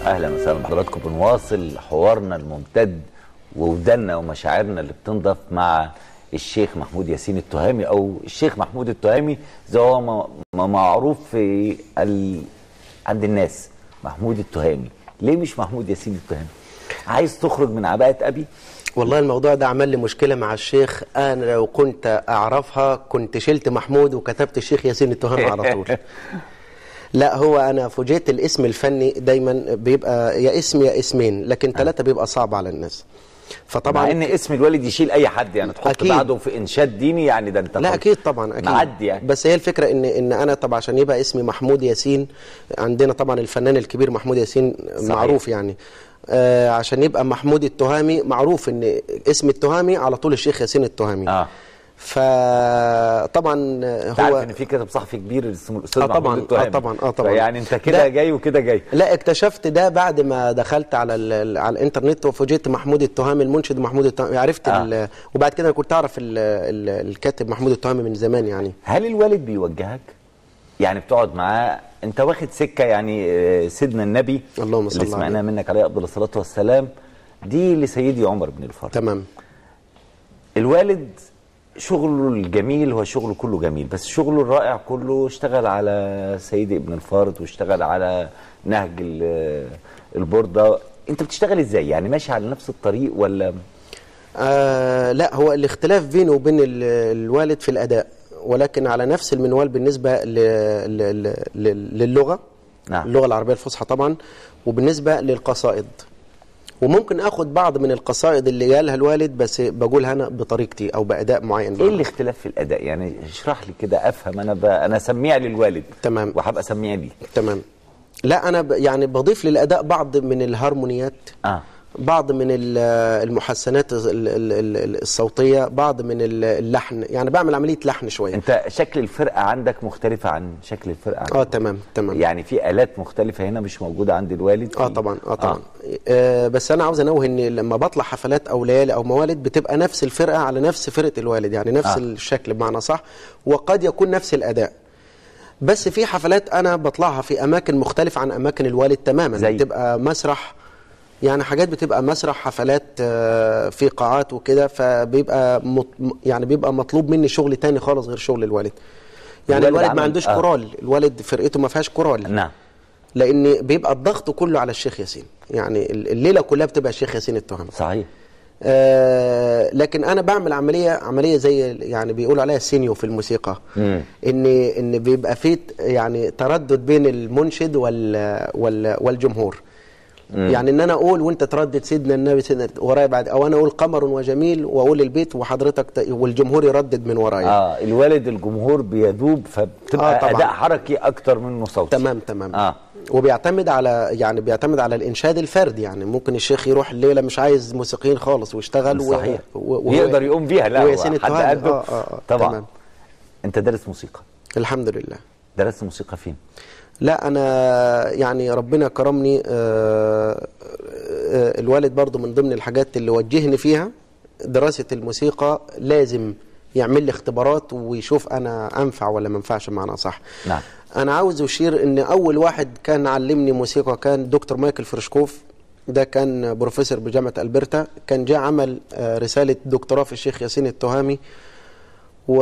اهلا وسهلا بحضراتكم بنواصل حوارنا الممتد وودنا ومشاعرنا اللي بتنضف مع الشيخ محمود ياسين التهامي او الشيخ محمود التهامي زي هو ما- ما معروف في ال... عند الناس محمود التهامي ليه مش محمود ياسين التهامي عايز تخرج من عباءة ابي والله الموضوع ده عمل لي مشكلة مع الشيخ أنا لو كنت أعرفها كنت شلت محمود وكتبت الشيخ ياسين التهامي على طول لا هو أنا فوجئت الاسم الفني دايما بيبقى يا اسم يا اسمين لكن ثلاثة بيبقى صعب على الناس مع فطبعا ان اسم الوالد يشيل اي حد يعني تحط أكيد. بعده في انشاد ديني يعني ده انت لا خلاص اكيد طبعا اكيد معدي يعني بس هي الفكره ان ان انا طبعا عشان يبقى اسمي محمود ياسين عندنا طبعا الفنان الكبير محمود ياسين صحيح. معروف يعني آه عشان يبقى محمود التهامي معروف ان اسم التهامي على طول الشيخ ياسين التهامي اه فطبعا انت عارف هو ان في كاتب صحفي كبير اسمه الاستاذ آه محمود طبعاً، آه التهامي طبعاً، آه طبعاً. يعني انت كده لا. جاي وكده جاي لا اكتشفت ده بعد ما دخلت على ال- على الانترنت وفوجئت محمود التهامي المنشد محمود التهامي عرفت آه. آه. وبعد كده انا كنت اعرف ال ال الكاتب محمود التهامي من زمان يعني هل الوالد بيوجهك يعني بتقعد معاه انت واخد سكه يعني آه، سيدنا النبي اللهم صل اللي سمعناها عليه. منك عليه افضل الصلاه والسلام دي لسيدي عمر بن الفرج تمام الوالد شغله الجميل هو شغله كله جميل بس شغله الرائع كله اشتغل على سيدي ابن الفرد واشتغل على نهج ال- البورده انت بتشتغل ازاي يعني ماشي على نفس الطريق ولا آه لا هو الاختلاف بينه وبين ال- الوالد في الأداء ولكن على نفس المنوال بالنسبة ل- ل- ل- ل- للغة نعم. اللغة العربية الفصحى طبعا وبالنسبة للقصائد وممكن اخد بعض من القصائد اللي قالها الوالد بس بقولها انا بطريقتي او باداء معين ايه الاختلاف في الاداء يعني اشرح لي كده افهم انا ب... انا سميع للوالد تمام. وهبقى سميع لي تمام لا انا ب يعني بضيف للاداء بعض من الهارمونيات اه بعض من ال- المحسنات ال- ال- ال- الصوتيه بعض من ال- اللحن يعني بعمل عمليه لحن شويه انت شكل الفرقه عندك مختلفه عن شكل الفرقه عندك اه تمام تمام يعني في الات مختلفه هنا مش موجوده عند الوالد اه في- طبعا اه طبعا آه بس انا عاوز انوه ان لما بطلع حفلات او ليالي او موالد بتبقى نفس الفرقه على نفس فرقه الوالد يعني نفس آه. آه. الشكل بمعنى صح وقد يكون نفس الاداء بس في حفلات انا بطلعها في اماكن مختلفه عن اماكن الوالد تماما زي؟ بتبقى مسرح يعني حاجات بتبقى مسرح حفلات آه، في قاعات وكده فبيبقى مط... يعني بيبقى مطلوب مني شغل تاني خالص غير شغل الوالد يعني الوالد الوالد, عمل- ما عندوش آه. كورال الوالد فرقته ما فيهاش كورال نعم لان بيبقى الضغط كله على الشيخ ياسين يعني الليله كلها بتبقى الشيخ ياسين التهامي صحيح آه لكن انا بعمل عمليه عمليه زي يعني بيقولوا عليها سينيو في الموسيقى مم. ان ان بيبقى في يعني تردد بين المنشد وال وال والجمهور يعني ان انا اقول وانت تردد سيدنا النبي سيدنا ورايا بعد او انا اقول قمر وجميل واقول البيت وحضرتك ت- والجمهور يردد من ورايا اه الوالد الجمهور بيذوب فبتبقى آه، طبعاً. اداء حركي اكتر منه صوتي تمام تمام اه وبيعتمد على يعني بيعتمد على الانشاد الفردي يعني ممكن الشيخ يروح الليله مش عايز موسيقيين خالص ويشتغل و- صحيح و... و... يقدر يقوم بيها لا هو وياسين حد التهامي. قده آه آه آه طبعا تمام. انت دارس موسيقى الحمد لله درست موسيقى فين لا انا يعني ربنا كرمني آه آه الوالد برضو من ضمن الحاجات اللي وجهني فيها دراسه الموسيقى لازم يعمل لي اختبارات ويشوف انا انفع ولا ما انفعش معنى صح نعم انا عاوز اشير ان اول واحد كان علمني موسيقى كان دكتور مايكل فرشكوف ده كان بروفيسور بجامعه البرتا كان جاء عمل آه، رساله دكتوراه في الشيخ ياسين التهامي و...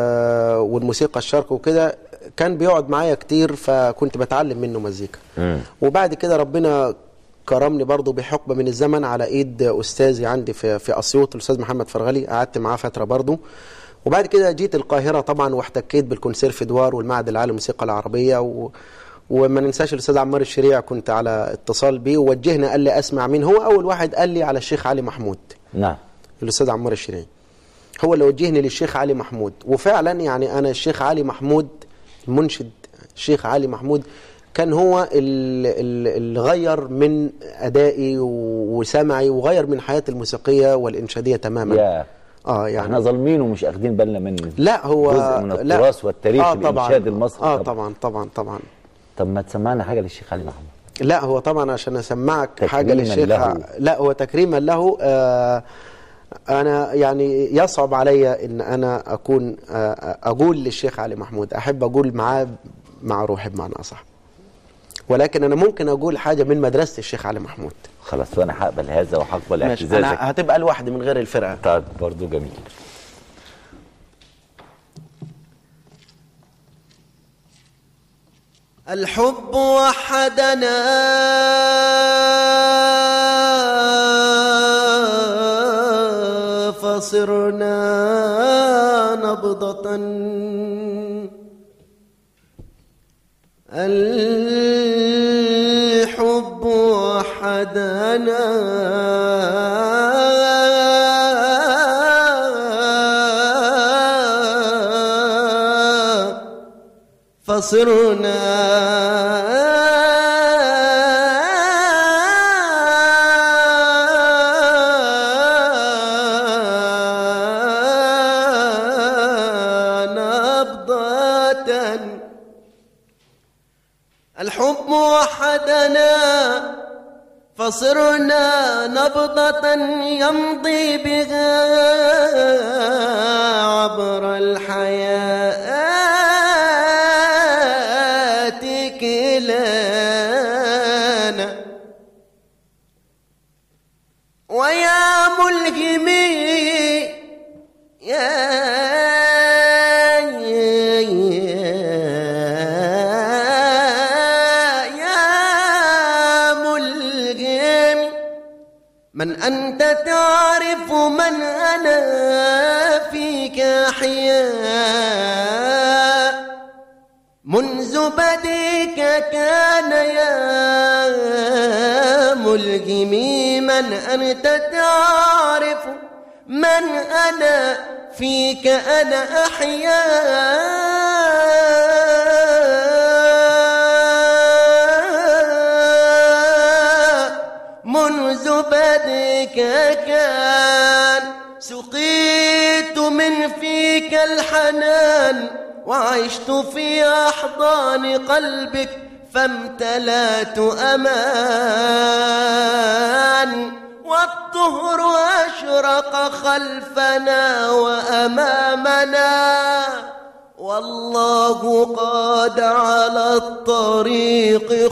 والموسيقى الشرق وكده كان بيقعد معايا كتير فكنت بتعلم منه مزيكا مم. وبعد كده ربنا كرمني برضه بحقبه من الزمن على ايد استاذي عندي في في اسيوط الاستاذ محمد فرغلي قعدت معاه فتره برضه وبعد كده جيت القاهره طبعا واحتكيت بالكونسيرفدوار والمعهد العالي للموسيقى العربيه و وما ننساش الاستاذ عمار الشريع كنت على اتصال بيه ووجهني قال لي اسمع مين هو اول واحد قال لي على الشيخ علي محمود نعم الاستاذ عمار الشريعي هو اللي وجهني للشيخ علي محمود وفعلا يعني انا الشيخ علي محمود المنشد الشيخ علي محمود كان هو ال- ال- اللي غير من ادائي و- وسمعي وغير من حياتي الموسيقيه والانشاديه تماما يا اه يعني احنا ظالمين ومش اخدين بالنا منه لا هو جزء من لا التراث والتاريخ آه طبعاً. الانشاد المصري اه طبعا طبعا طبعا طب ما تسمعنا حاجه للشيخ علي محمود لا هو طبعا عشان اسمعك حاجه تكريماً للشيخ له. لا هو تكريما له آه انا يعني يصعب علي ان انا اكون آه اقول للشيخ علي محمود احب اقول معاه مع روحي بمعنى اصح ولكن انا ممكن اقول حاجه من مدرسه الشيخ علي محمود خلاص وانا هقبل هذا وهقبل ماشي اعتزازك انا هتبقى لوحدي من غير الفرقه طيب برضو جميل الحب وحدنا فصرنا نبضة الحب وحدنا فصرنا نبضة الحب وحدنا فصرنا نبضة يمضي بها عبر الحياة كلانا ويا ملهمي يا يا ملهم من أنت تعرف من أنا فيك أحياء منذ بديك كان يا ملهمي من أنت تعرف من أنا فيك أنا أحياء منذ بديك كان سقيت من فيك الحنان وعشت في أحضان قلبك فامتلأت أمان والطهر أشرق خلفنا وأمامنا والله قاد على الطريق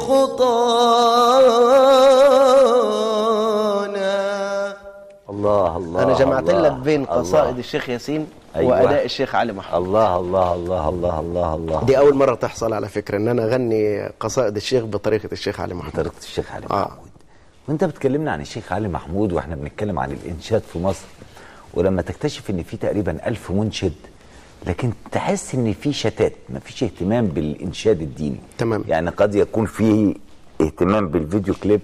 خطانا الله الله أنا جمعت الله لك بين قصائد الله. الشيخ ياسين أيوة. وأداء الشيخ علي محمود الله الله الله الله الله الله دي أول مرة تحصل على فكرة إن أنا أغني قصائد الشيخ بطريقة الشيخ علي محمود طريقة الشيخ علي آه. محمود وانت بتكلمنا عن الشيخ علي محمود واحنا بنتكلم عن الانشاد في مصر ولما تكتشف ان في تقريبا ألف منشد لكن تحس ان في شتات ما فيش اهتمام بالانشاد الديني تمام. يعني قد يكون في اهتمام بالفيديو كليب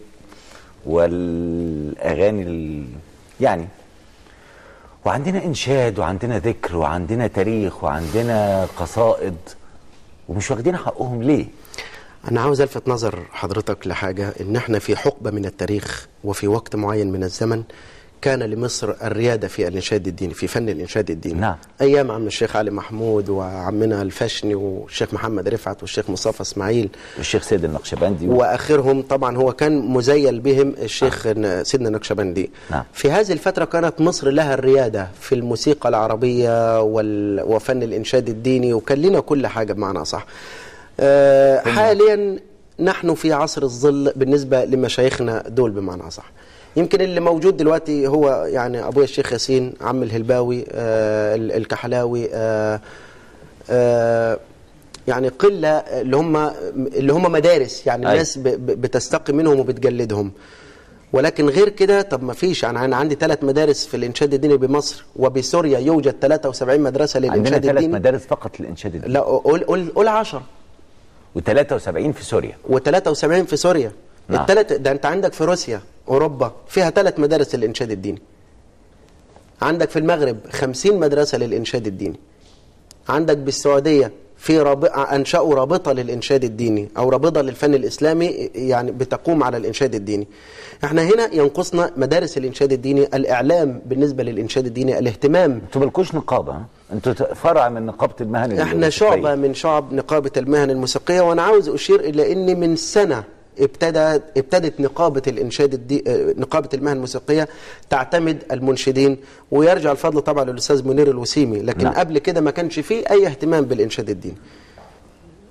والاغاني ال... يعني وعندنا انشاد وعندنا ذكر وعندنا تاريخ وعندنا قصائد ومش واخدين حقهم ليه أنا عاوز ألفت نظر حضرتك لحاجة إن إحنا في حقبة من التاريخ وفي وقت معين من الزمن كان لمصر الريادة في الإنشاد الديني في فن الإنشاد الديني نعم. أيام عم الشيخ علي محمود وعمنا الفشني والشيخ محمد رفعت والشيخ مصطفى إسماعيل الشيخ سيد النقشبندي واخرهم طبعا هو كان مزيل بهم الشيخ ن- سيدنا نقشبندي نعم. في هذه الفتره كانت مصر لها الرياده في الموسيقى العربيه وال... وفن الانشاد الديني وكان لنا كل حاجه بمعنى صح آه حاليا نحن في عصر الظل بالنسبه لمشايخنا دول بمعنى صح يمكن اللي موجود دلوقتي هو يعني ابويا الشيخ ياسين عم الهلباوي آه ال- الكحلاوي آه آه يعني قله اللي هم اللي هم مدارس يعني أيوة. الناس ب- ب- بتستقي منهم وبتجلدهم ولكن غير كده طب ما فيش يعني انا عندي ثلاث مدارس في الانشاد الديني بمصر وبسوريا يوجد 73 مدرسه عندنا للانشاد ثلاث الديني مدارس فقط للانشاد الديني لا قول قول قول 10 و73 في سوريا و73 في سوريا نعم. الثلاث ده انت عندك في روسيا اوروبا فيها ثلاث مدارس للانشاد الديني عندك في المغرب 50 مدرسه للانشاد الديني عندك بالسعوديه في راب... انشأوا رابطه للانشاد الديني او رابطه للفن الاسلامي يعني بتقوم على الانشاد الديني احنا هنا ينقصنا مدارس الانشاد الديني الاعلام بالنسبه للانشاد الديني الاهتمام انتوا مالكوش نقابه ها؟ انتوا ت- فرع من نقابه المهن احنا الموسيقية. شعبة من شعب نقابة المهن الموسيقية وانا عاوز اشير الى ان من سنة ابتدى ابتدت نقابة الانشاد الدي... اه، نقابة المهن الموسيقية تعتمد المنشدين ويرجع الفضل طبعا للاستاذ منير الوسيمي لكن نعم. قبل كده ما كانش فيه اي اهتمام بالانشاد الديني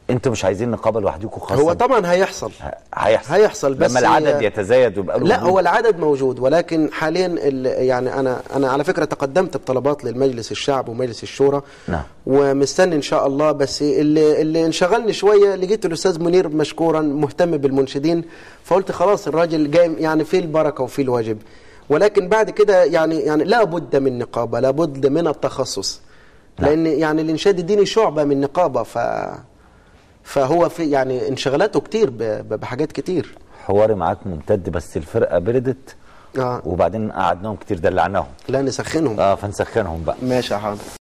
انتوا مش عايزين نقابه لوحدكم خاصه هو طبعا هيحصل هيحصل هيحصل بس لما العدد هي- يتزايد ويبقى له لا وجود. هو العدد موجود ولكن حاليا ال- يعني انا انا على فكره تقدمت بطلبات للمجلس الشعب ومجلس الشورى نعم. ومستني ان شاء الله بس اللي اللي انشغلني شويه لقيت الاستاذ منير مشكورا مهتم بالمنشدين فقلت خلاص الراجل جاي يعني في البركه وفي الواجب ولكن بعد كده يعني يعني لا بد من نقابه لا بد من التخصص نعم. لان يعني الانشاد الديني شعبه من نقابه ف فهو في يعني انشغالاته كتير ب- ب- بحاجات كتير حواري معاك ممتد بس الفرقه بردت اه وبعدين قعدناهم كتير دلعناهم لا نسخنهم اه فنسخنهم بقى ماشي يا حاضر